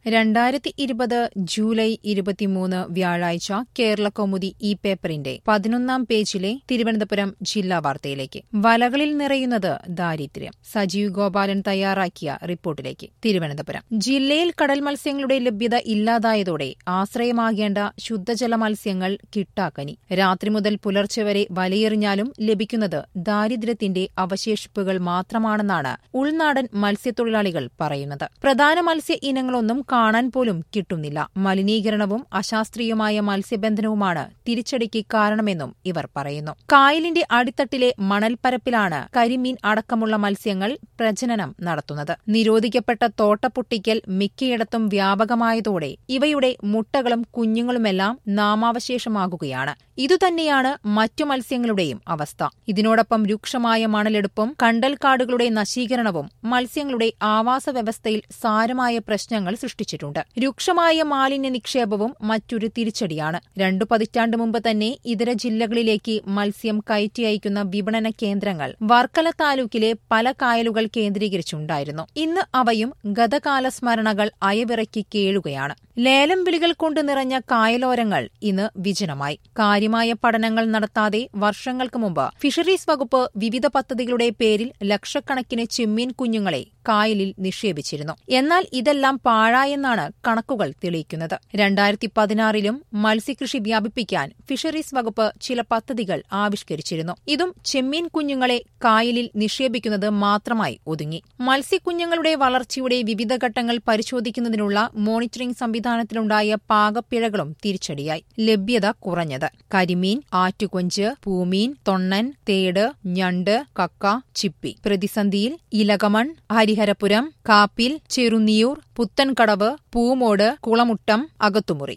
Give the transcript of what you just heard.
രണ്ടായിരത്തി ഇരുപത് ജൂലൈ ഇരുപത്തിമൂന്ന് വ്യാഴാഴ്ച കേരള കൗമുദി ഈ പേപ്പറിന്റെ പതിനൊന്നാം പേജിലെ തിരുവനന്തപുരം ജില്ലാ വാർത്തയിലേക്ക് വലകളിൽ നിറയുന്നത് ദാരിദ്ര്യം സജീവ് ഗോപാലൻ തയ്യാറാക്കിയ റിപ്പോർട്ടിലേക്ക് തിരുവനന്തപുരം ജില്ലയിൽ കടൽ മത്സ്യങ്ങളുടെ ലഭ്യത ഇല്ലാതായതോടെ ആശ്രയമാകേണ്ട ശുദ്ധജല മത്സ്യങ്ങൾ കിട്ടാക്കനി രാത്രി മുതൽ പുലർച്ചെ വരെ വലയെറിഞ്ഞാലും ലഭിക്കുന്നത് ദാരിദ്ര്യത്തിന്റെ അവശേഷിപ്പുകൾ മാത്രമാണെന്നാണ് ഉൾനാടൻ മത്സ്യത്തൊഴിലാളികൾ പറയുന്നത് പ്രധാന മത്സ്യ ഇനങ്ങളൊന്നും കാണാൻ പോലും കിട്ടുന്നില്ല മലിനീകരണവും അശാസ്ത്രീയമായ മത്സ്യബന്ധനവുമാണ് തിരിച്ചടിക്ക് കാരണമെന്നും ഇവർ പറയുന്നു കായലിന്റെ അടിത്തട്ടിലെ മണൽപ്പരപ്പിലാണ് കരിമീൻ അടക്കമുള്ള മത്സ്യങ്ങൾ പ്രജനനം നടത്തുന്നത് നിരോധിക്കപ്പെട്ട തോട്ടപ്പൊട്ടിക്കൽ മിക്കയിടത്തും വ്യാപകമായതോടെ ഇവയുടെ മുട്ടകളും കുഞ്ഞുങ്ങളുമെല്ലാം നാമാവശേഷമാകുകയാണ് ഇതുതന്നെയാണ് മറ്റു മത്സ്യങ്ങളുടെയും അവസ്ഥ ഇതിനോടൊപ്പം രൂക്ഷമായ മണലെടുപ്പും കണ്ടൽക്കാടുകളുടെ നശീകരണവും മത്സ്യങ്ങളുടെ ആവാസ വ്യവസ്ഥയിൽ സാരമായ പ്രശ്നങ്ങൾ സൃഷ്ടിച്ചിട്ടുണ്ട് രൂക്ഷമായ മാലിന്യ നിക്ഷേപവും മറ്റൊരു തിരിച്ചടിയാണ് രണ്ടു പതിറ്റാണ്ട് മുമ്പ് തന്നെ ഇതര ജില്ലകളിലേക്ക് മത്സ്യം കയറ്റി അയക്കുന്ന വിപണന കേന്ദ്രങ്ങൾ വർക്കല താലൂക്കിലെ പല കായലുകൾ കേന്ദ്രീകരിച്ചുണ്ടായിരുന്നു ഇന്ന് അവയും ഗതകാല സ്മരണകൾ അയവിറക്കി കേഴുകയാണ് ലേലം വിളികൾ കൊണ്ട് നിറഞ്ഞ കായലോരങ്ങൾ ഇന്ന് വിജനമായി കാര്യമായ പഠനങ്ങൾ നടത്താതെ വർഷങ്ങൾക്ക് മുമ്പ് ഫിഷറീസ് വകുപ്പ് വിവിധ പദ്ധതികളുടെ പേരിൽ ലക്ഷക്കണക്കിന് ചെമ്മീൻ കുഞ്ഞുങ്ങളെ കായലിൽ നിക്ഷേപിച്ചിരുന്നു എന്നാൽ ഇതെല്ലാം പാഴായെന്നാണ് കണക്കുകൾ തെളിയിക്കുന്നത് രണ്ടായിരത്തി പതിനാറിലും മത്സ്യകൃഷി വ്യാപിപ്പിക്കാൻ ഫിഷറീസ് വകുപ്പ് ചില പദ്ധതികൾ ആവിഷ്കരിച്ചിരുന്നു ഇതും ചെമ്മീൻ കുഞ്ഞുങ്ങളെ കായലിൽ നിക്ഷേപിക്കുന്നത് മാത്രമായി ഒതുങ്ങി മത്സ്യക്കുഞ്ഞുങ്ങളുടെ വളർച്ചയുടെ വിവിധ ഘട്ടങ്ങൾ പരിശോധിക്കുന്നതിനുള്ള മോണിറ്ററിംഗ് സംവിധാനത്തിലുണ്ടായ പാകപ്പിഴകളും തിരിച്ചടിയായി ലഭ്യത കുറഞ്ഞത് കരിമീൻ ആറ്റുകൊഞ്ച് പൂമീൻ തൊണ്ണൻ തേട് ഞണ്ട് കക്ക ചിപ്പി പ്രതിസന്ധിയിൽ ഇലകമൺ ഹരിഹരപുരം കാപ്പിൽ ചെറുനിയൂർ പുത്തൻകടവ് പൂമോട് കുളമുട്ടം അകത്തുമുറി